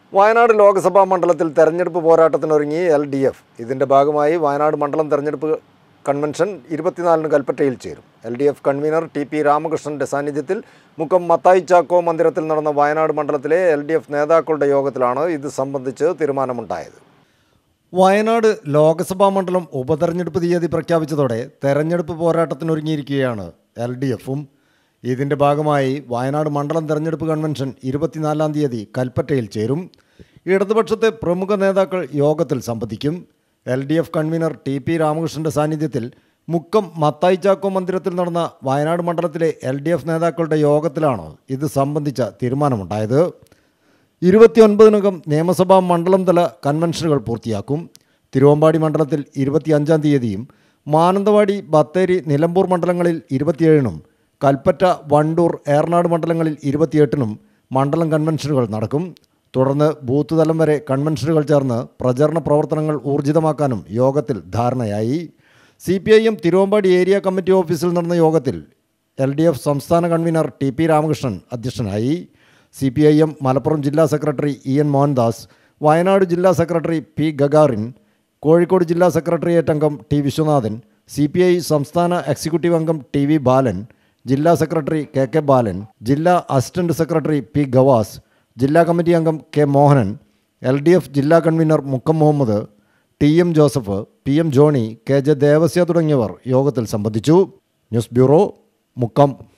വയനാട് ലോക്സഭാ മണ്ഡലത്തിൽ തെരഞ്ഞെടുപ്പ് പോരാട്ടത്തിനൊരുങ്ങി L D F ഇതിൻ്റെ ഭാഗമായി വയനാട് മണ്ഡലം തെരഞ്ഞെടുപ്പ് കൺവെൻഷൻ ഇരുപത്തിനാലിന് കൽപ്പറ്റയിൽ ചേരും L D F convener T P രാമകൃഷ്ണന്റെ സാന്നിധ്യത്തിൽ മുക്കം മത്തായി ചാക്കോ മന്ദിരത്തിൽ നടന്ന വയനാട് മണ്ഡലത്തിലെ എൽ ഡി എഫ് നേതാക്കളുടെ യോഗത്തിലാണ് ഇത് സംബന്ധിച്ച് തീരുമാനമുണ്ടായത് വയനാട് ലോക്സഭാ മണ്ഡലം ഉപതെരഞ്ഞെടുപ്പ് തീയതി പ്രഖ്യാപിച്ചതോടെ തെരഞ്ഞെടുപ്പ് പോരാട്ടത്തിനൊരുങ്ങിയിരിക്കുകയാണ് എൽ ഡി എഫും ഇതിൻ്റെ ഭാഗമായി വയനാട് മണ്ഡലം തെരഞ്ഞെടുപ്പ് കൺവെൻഷൻ ഇരുപത്തിനാലാം തീയതി കൽപ്പറ്റയിൽ ചേരും ഇടതുപക്ഷത്തെ പ്രമുഖ നേതാക്കൾ യോഗത്തിൽ സംബന്ധിക്കും L D F convener T P രാമകൃഷ്ണന്റെ സാന്നിധ്യത്തിൽ മുക്കം മത്തായി ചാക്കോ മന്ദിരത്തിൽ നടന്ന വയനാട് മണ്ഡലത്തിലെ എൽ ഡി എഫ് നേതാക്കളുടെ യോഗത്തിലാണ് ഇത് സംബന്ധിച്ച തീരുമാനമുണ്ടായത് ഇരുപത്തിയൊൻപതിനകം നിയമസഭാ മണ്ഡലം തല കൺവെൻഷനുകൾ പൂർത്തിയാക്കും തിരുവമ്പാടി മണ്ഡലത്തിൽ ഇരുപത്തിയഞ്ചാം തീയതിയും മാനന്തവാടി ബത്തേരി നിലമ്പൂർ മണ്ഡലങ്ങളിൽ ഇരുപത്തിയേഴിനും കൽപ്പറ്റ വണ്ടൂർ ഏറനാട് മണ്ഡലങ്ങളിൽ ഇരുപത്തിയെട്ടിനും മണ്ഡലം കൺവെൻഷനുകൾ നടക്കും തുടർന്ന് ബൂത്ത് തലം വരെ കൺവെൻഷനുകൾ ചേർന്ന് പ്രചരണ പ്രവർത്തനങ്ങൾ ഊർജിതമാക്കാനും യോഗത്തിൽ ധാരണയായി C P I M Thiruvambadi area committee office നടന്ന യോഗത്തിൽ എൽ ഡി എഫ് സംസ്ഥാന കൺവീനർ ടി പി രാമകൃഷ്ണൻ അധ്യക്ഷനായി C P I M Malappuram ജില്ലാ secretary E N Mohandas Wayanad ജില്ലാ സെക്രട്ടറി പി ഗഗാറിൻ കോഴിക്കോട് ജില്ലാ സെക്രട്ടേറിയറ്റ് അംഗം T Viswanathan C P I സംസ്ഥാന എക്സിക്യൂട്ടീവ് അംഗം ടി വി ബാലൻ ജില്ലാ സെക്രട്ടറി കെ കെ ബാലൻ ജില്ലാ അസിസ്റ്റന്റ് സെക്രട്ടറി പി ഗവാസ് ജില്ലാ കമ്മിറ്റി അംഗം K Mohanan L D F ജില്ലാ convener Mukkam Muhammad T M Joseph P M Johny K J Devasya തുടങ്ങിയവർ യോഗത്തിൽ സംബന്ധിച്ചു ന്യൂസ് ബ്യൂറോ മുക്കം